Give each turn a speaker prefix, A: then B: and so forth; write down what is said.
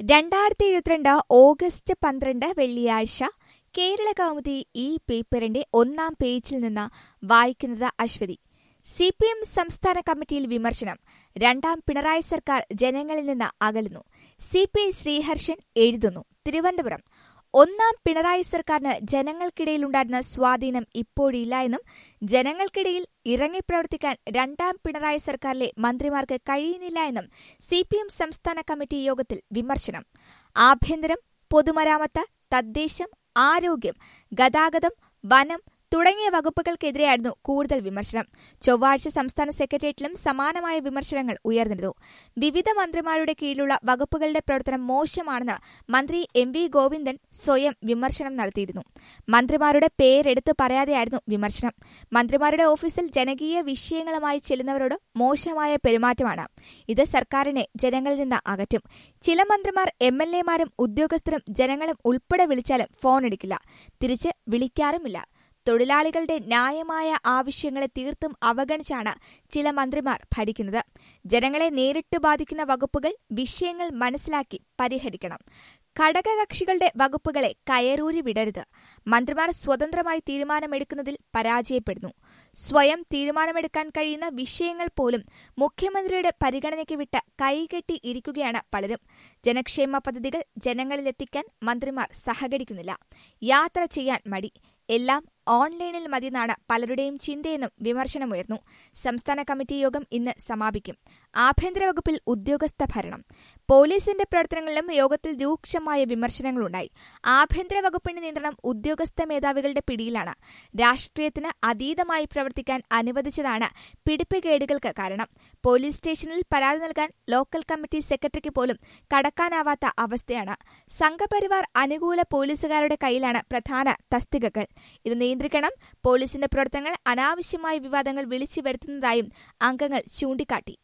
A: രണ്ടായിരത്തി ഇരുപത്തിരണ്ട് ഓഗസ്റ്റ് പന്ത്രണ്ട് വെള്ളിയാഴ്ച കേരള കൗമുദി ഈ പേപ്പറിന്റെ ഒന്നാം പേജിൽ നിന്ന് വായിക്കുന്നത് അശ്വതി സി പി എം സംസ്ഥാന കമ്മിറ്റിയിൽ വിമർശനം രണ്ടാം പിണറായി സർക്കാർ ജനങ്ങളിൽ നിന്ന് അകലുന്നു സി പി ഐ ശ്രീഹർഷൻ എഴുതുന്നു തിരുവനന്തപുരം ഒന്നാം പിണറായി സർക്കാരിന് ജനങ്ങൾക്കിടയിലുണ്ടായിരുന്ന സ്വാധീനം ഇപ്പോഴില്ല എന്നും ജനങ്ങൾക്കിടയിൽ ഇറങ്ങിപ്രവർത്തിക്കാൻ രണ്ടാം പിണറായി സർക്കാരിലെ മന്ത്രിമാർക്ക് കഴിയുന്നില്ല എന്നും സി പി എം സംസ്ഥാന കമ്മിറ്റി യോഗത്തിൽ വിമർശനം ആഭ്യന്തരം പൊതുമരാമത്ത് തദ്ദേശം ആരോഗ്യം ഗതാഗതം വനം തുടങ്ങിയ വകുപ്പുകൾക്കെതിരെയായിരുന്നു കൂടുതൽ വിമർശനം ചൊവ്വാഴ്ച സംസ്ഥാന സെക്രട്ടേറിയറ്റിലും സമാനമായ വിമർശനങ്ങൾ ഉയർന്നിരുന്നു വിവിധ മന്ത്രിമാരുടെ കീഴിലുള്ള വകുപ്പുകളുടെ പ്രവർത്തനം മോശമാണെന്ന് മന്ത്രി എം വി ഗോവിന്ദൻ സ്വയം വിമർശനം നടത്തിയിരുന്നു മന്ത്രിമാരുടെ പേരെടുത്ത് പറയാതെയായിരുന്നു വിമർശനം മന്ത്രിമാരുടെ ഓഫീസിൽ ജനകീയ വിഷയങ്ങളുമായി ചെല്ലുന്നവരോട് മോശമായ പെരുമാറ്റമാണ് ഇത് സർക്കാരിനെ ജനങ്ങളിൽ നിന്ന് അകറ്റും ചില മന്ത്രിമാർ എം എൽ എമാരും ഉദ്യോഗസ്ഥരും ജനങ്ങളും ഉൾപ്പെടെ വിളിച്ചാലും ഫോണെടുക്കില്ല തിരിച്ച് വിളിക്കാറുമില്ല തൊഴിലാളികളുടെ ന്യായമായ ആവശ്യങ്ങളെ തീർത്തും അവഗണിച്ചാണ് ചില മന്ത്രിമാർ ഭരിക്കുന്നത് ജനങ്ങളെ നേരിട്ട് ബാധിക്കുന്ന വകുപ്പുകൾ വിഷയങ്ങൾ മനസ്സിലാക്കി പരിഹരിക്കണം ഘടകകക്ഷികളുടെ വകുപ്പുകളെ കയറൂരി വിടരുത് മന്ത്രിമാർ സ്വതന്ത്രമായി തീരുമാനമെടുക്കുന്നതിൽ പരാജയപ്പെടുന്നു സ്വയം തീരുമാനമെടുക്കാൻ കഴിയുന്ന വിഷയങ്ങൾ പോലും മുഖ്യമന്ത്രിയുടെ പരിഗണനയ്ക്ക് വിട്ട് കൈകെട്ടി ഇരിക്കുകയാണ് പലരും ജനക്ഷേമ പദ്ധതികൾ ജനങ്ങളിലെത്തിക്കാൻ മന്ത്രിമാർ സഹകരിക്കുന്നില്ല യാത്ര ചെയ്യാൻ മടി എല്ലാം ഓൺലൈനിൽ മതിയെന്നാണ് പലരുടെയും ചിന്തയെന്നും വിമർശനമുയർന്നു സംസ്ഥാന കമ്മിറ്റി യോഗം ഇന്ന് സമാപിക്കും ആഭ്യന്തര വകുപ്പിൽ ഉദ്യോഗസ്ഥ ഭരണം പോലീസിന്റെ പ്രവർത്തനങ്ങളിലും യോഗത്തിൽ രൂക്ഷമായ വിമർശനങ്ങളുണ്ടായി ആഭ്യന്തര വകുപ്പിന്റെ നിയന്ത്രണം ഉദ്യോഗസ്ഥ മേധാവികളുടെ പിടിയിലാണ് രാഷ്ട്രീയത്തിന് അതീതമായി പ്രവർത്തിക്കാൻ അനുവദിച്ചതാണ് പിടിപ്പുകേടുകൾക്ക് കാരണം പോലീസ് സ്റ്റേഷനിൽ പരാതി നൽകാൻ ലോക്കൽ കമ്മിറ്റി സെക്രട്ടറിക്ക് പോലും കടക്കാനാവാത്ത അവസ്ഥയാണ് സംഘപരിവാർ അനുകൂല പോലീസുകാരുടെ കയ്യിലാണ് പ്രധാന തസ്തികകൾ ഇത് നിയന്ത്രിക്കണം പോലീസിന്റെ പ്രവർത്തനങ്ങൾ അനാവശ്യമായ വിവാദങ്ങൾ വിളിച്ചു വരുത്തുന്നതായും അംഗങ്ങൾ ചൂണ്ടിക്കാട്ടി